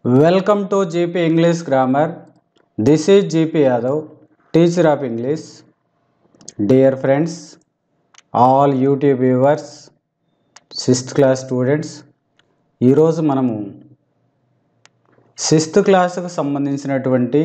Welcome to GP English Grammar. This is GP Yadav, teacher of English. Dear friends, all YouTube viewers, sixth class students ఈరోజు మనము sixth క్లాస్కు సంబంధించినటువంటి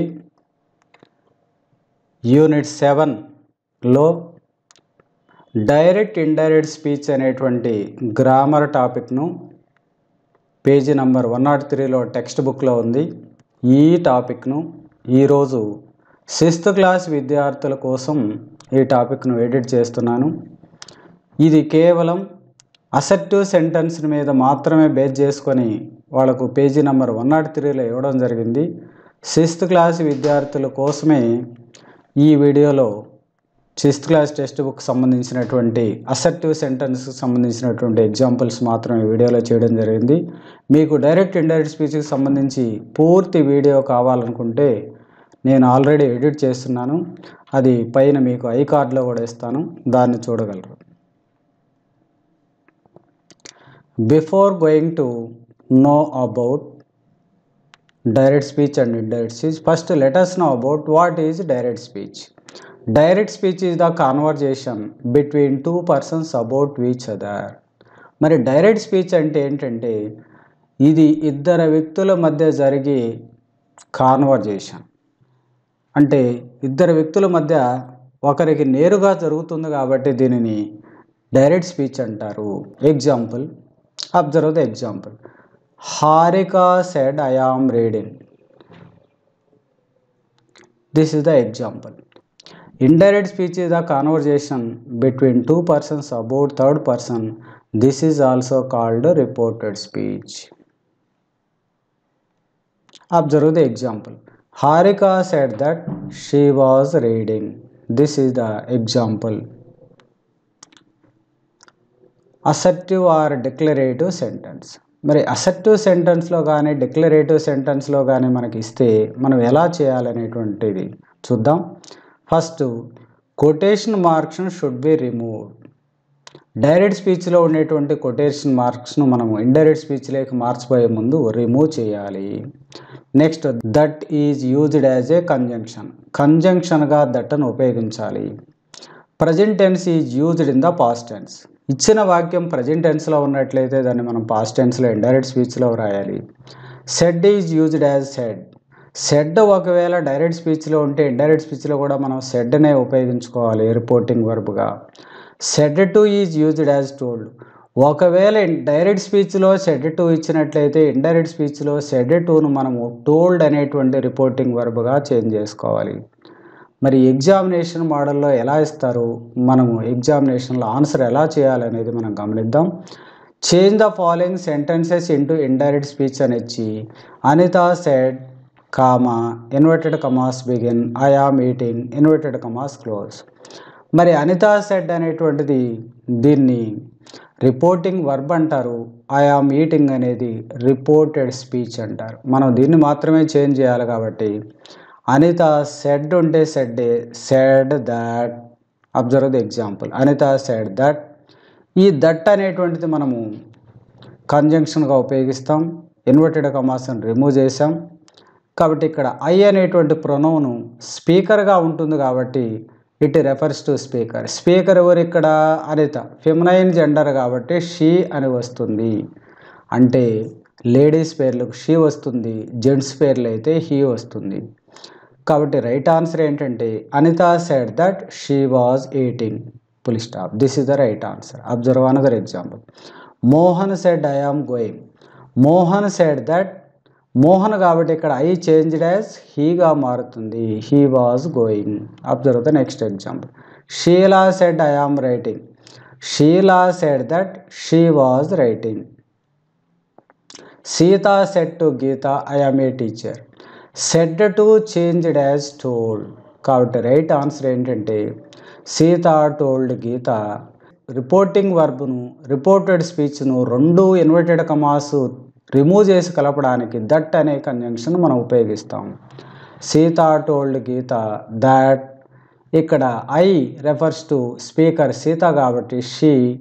unit సెవెన్లో direct indirect speech అనేటువంటి grammar టాపిక్ను page number one not త్రీలో text బుక్లో ఉంది ఈ టాపిక్ను ఈరోజు సిక్స్త్ క్లాస్ విద్యార్థుల కోసం ఈ టాపిక్ను ఎడిట్ చేస్తున్నాను ఇది కేవలం అసెప్టివ్ సెంటెన్స్ మీద మాత్రమే బేస్ చేసుకొని వాళ్ళకు పేజీ నెంబర్ వన్ నాట్ త్రీలో ఇవ్వడం జరిగింది సిక్స్త్ క్లాస్ విద్యార్థుల కోసమే ఈ వీడియోలో సిక్స్త్ క్లాస్ టెక్స్ట్ బుక్ సంబంధించినటువంటి అసెప్టివ్ సెంటెన్స్కి సంబంధించినటువంటి ఎగ్జాంపుల్స్ మాత్రం ఈ వీడియోలో చేయడం జరిగింది మీకు డైరెక్ట్ ఇండైరెక్ట్ స్పీచ్కి సంబంధించి పూర్తి వీడియో కావాలనుకుంటే నేను ఆల్రెడీ ఎడిట్ చేస్తున్నాను అది పైన మీకు ఐ కార్డ్లో కూడా ఇస్తాను దాన్ని చూడగలరు before going to know about direct speech and indirect speech first let us know about what is direct speech direct speech is the conversation between two persons about each other మరి direct speech అంటే ఏంటంటే ఇది ఇద్దరు వ్యక్తుల మధ్య జరిగే conversation అంటే ఇద్దరు వ్యక్తుల మధ్య ఒకరికి నేరుగా జరుగుతుంది కాబట్టి దీనిని డైరెక్ట్ స్పీచ్ అంటారు example observe the example Harika said I am reading this is the example indirect speech is the conversation between two persons about third person this is also called reported speech observe the example Harika said that she was reading this is the example assertive or declarative sentence మరి assertive సెంటెన్స్లో కానీ declarative సెంటెన్స్లో కానీ మనకి ఇస్తే మనం ఎలా చేయాలనేటువంటిది చూద్దాం first quotation మార్క్స్ను షుడ్ బి రిమూవ్డ్ డైరెక్ట్ స్పీచ్లో ఉండేటువంటి కొటేషన్ మార్క్స్ను మనము ఇండైరెక్ట్ స్పీచ్లోకి మార్చిపోయే ముందు రిమూవ్ చేయాలి next that is used as a conjunction కంజంక్షన్గా దట్టను ఉపయోగించాలి present tense is used in the past tense ఇచ్చిన వాక్యం ప్రజెంట్ టెన్స్లో ఉన్నట్లయితే దాన్ని మనం పాస్ట్ టెన్స్లో ఇండైరెక్ట్ స్పీచ్లో వ్రాయాలి said is used as said said ఒకవేళ డైరెక్ట్ స్పీచ్లో ఉంటే ఇండైరెక్ట్ స్పీచ్లో కూడా మనం సెడ్నే ఉపయోగించుకోవాలి రిపోర్టింగ్ వర్బ్గా said to is used as told ఒకవేళ డైరెక్ట్ స్పీచ్లో సెడ్ టు ఇచ్చినట్లయితే ఇండైరెక్ట్ స్పీచ్లో సెడ్ టూను మనము టోల్డ్ అనేటువంటి రిపోర్టింగ్ వర్బ్గా చేంజ్ చేసుకోవాలి మరి ఎగ్జామినేషన్ మోడల్లో ఎలా ఇస్తారు మనము ఎగ్జామినేషన్లో ఆన్సర్ ఎలా చేయాలనేది మనం గమనిద్దాం change the following sentences into indirect speech అని ఇచ్చి Anitha said comma inverted commas begin I am eating inverted commas close మరి అనిత సెడ్ అనేటువంటిది దీన్ని రిపోర్టింగ్ వర్బ్ అంటారు ఐ ఆమ్ ఈటింగ్ అనేది రిపోర్టెడ్ స్పీచ్ అంటారు మనం దీన్ని మాత్రమే చేంజ్ చేయాలి కాబట్టి అనిత సెడ్ ఉంటే said said that observe the example Anitha said that ఈ దట్ అనేటువంటిది మనము కంజంక్షన్గా ఉపయోగిస్తాం ఇన్వర్టెడ్ కమాస్ని రిమూవ్ చేసాం కాబట్టి ఇక్కడ ఐ అనేటువంటి ప్రొనౌను స్పీకర్గా ఉంటుంది కాబట్టి it refers to speaker speaker ఎవరు ఇక్కడ అనిత ఫెమినైన్ జెండర్ కాబట్టి షీ అని వస్తుంది అంటే లేడీస్ పేర్లకు షీ వస్తుంది జెంట్స్ పేర్లు అయితే హీ వస్తుంది కాబట్టి రైట్ ఆన్సర్ ఏంటంటే Anitha said that she was eating full stop this is the right answer observe another example Mohan said I am going Mohan said that Mohan కాబట్టి ఇక్కడ ఐ చేంజ్డ్ యాజ్ హీగా మారుతుంది he was going observe the next example Sheela said I am writing Sheela said that she was writing Sita said to Geetha I am a teacher said to changed as told కాబట్టి right answer ఏంటంటే Sita told Geetha reporting వర్బ్ను reported స్పీచ్ను రెండు inverted కమాసు remove చేసి కలపడానికి that అనే conjunction మనం ఉపయోగిస్తాం సీత టోల్డ్ గీత దట్ ఇక్కడ I refers to speaker Sita కాబట్టి షీ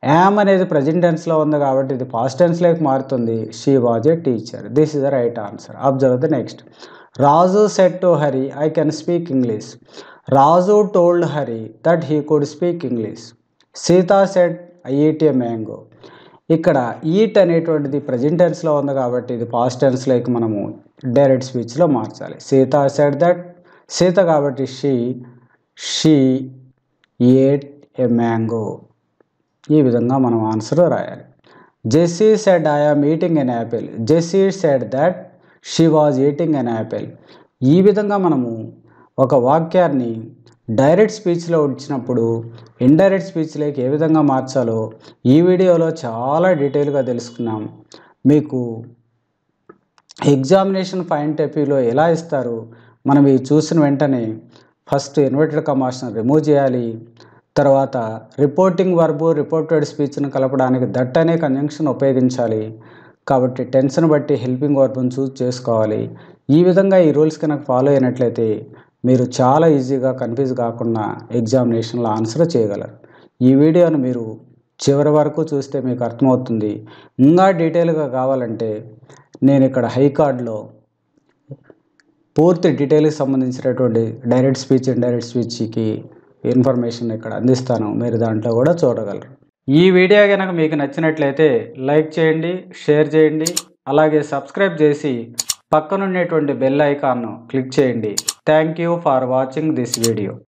యామ్ అనేది ప్రజెంట్ టెన్స్లో ఉంది కాబట్టి ఇది పాస్ట్ టెన్స్లోకి మారుతుంది she was a teacher this is the right answer observe the next Raju said to Hari I can speak English Raju told Hari that he could speak English Sita said I eat a mango ఇక్కడ eat అనేటువంటిది present టెన్స్లో ఉంది కాబట్టి ఇది past టెన్స్లోకి మనము direct స్పీచ్లో మార్చాలి Sita set that Sita కాబట్టి she she ate a mango ఈ విధంగా మనం ఆన్సర్ రాయాలి Jessie said I am eating an apple Jessie said that she was eating an apple ఈ విధంగా మనము ఒక వాక్యాన్ని డైరెక్ట్ స్పీచ్లో వచ్చినప్పుడు ఇండైరెక్ట్ స్పీచ్లోకి ఏ విధంగా మార్చాలో ఈ వీడియోలో చాలా డీటెయిల్గా తెలుసుకున్నాం మీకు ఎగ్జామినేషన్ పాయింట్ ఆఫ్ వ్యూలో ఎలా ఇస్తారు మనం ఇవి చూసిన వెంటనే ఫస్ట్ ఇన్వర్టెడ్ కమాస్ను రిమూవ్ చేయాలి తర్వాత రిపోర్టింగ్ వర్బు రిపోర్టెడ్ స్పీచ్ను కలపడానికి దట్ అనే కంజంక్షన్ ఉపయోగించాలి కాబట్టి టెన్షన్ బట్టి హెల్పింగ్ వర్బ్ను చూస్ చేసుకోవాలి ఈ విధంగా ఈ రూల్స్ కనుక ఫాలో అయినట్లయితే మీరు చాలా ఈజీగా కన్ఫ్యూజ్ కాకుండా ఎగ్జామినేషన్లో ఆన్సర్ చేయగలరు ఈ వీడియోను మీరు చివరి వరకు చూస్తే మీకు అర్థమవుతుంది ఇంకా డీటెయిల్గా కావాలంటే నేను ఇక్కడ హైకార్డ్లో పూర్తి డీటెయిల్కి సంబంధించినటువంటి డైరెక్ట్ స్పీచ్ ఇండైరెక్ట్ స్పీచ్కి ఇన్ఫర్మేషన్ ఇక్కడ అందిస్తాను మీరు దాంట్లో కూడా చూడగలరు ఈ వీడియో కనుక మీకు నచ్చినట్లయితే లైక్ చేయండి షేర్ చేయండి అలాగే సబ్స్క్రైబ్ చేసి పక్కనున్నటువంటి బెల్ ఐకాన్ను క్లిక్ చేయండి thank you for watching this video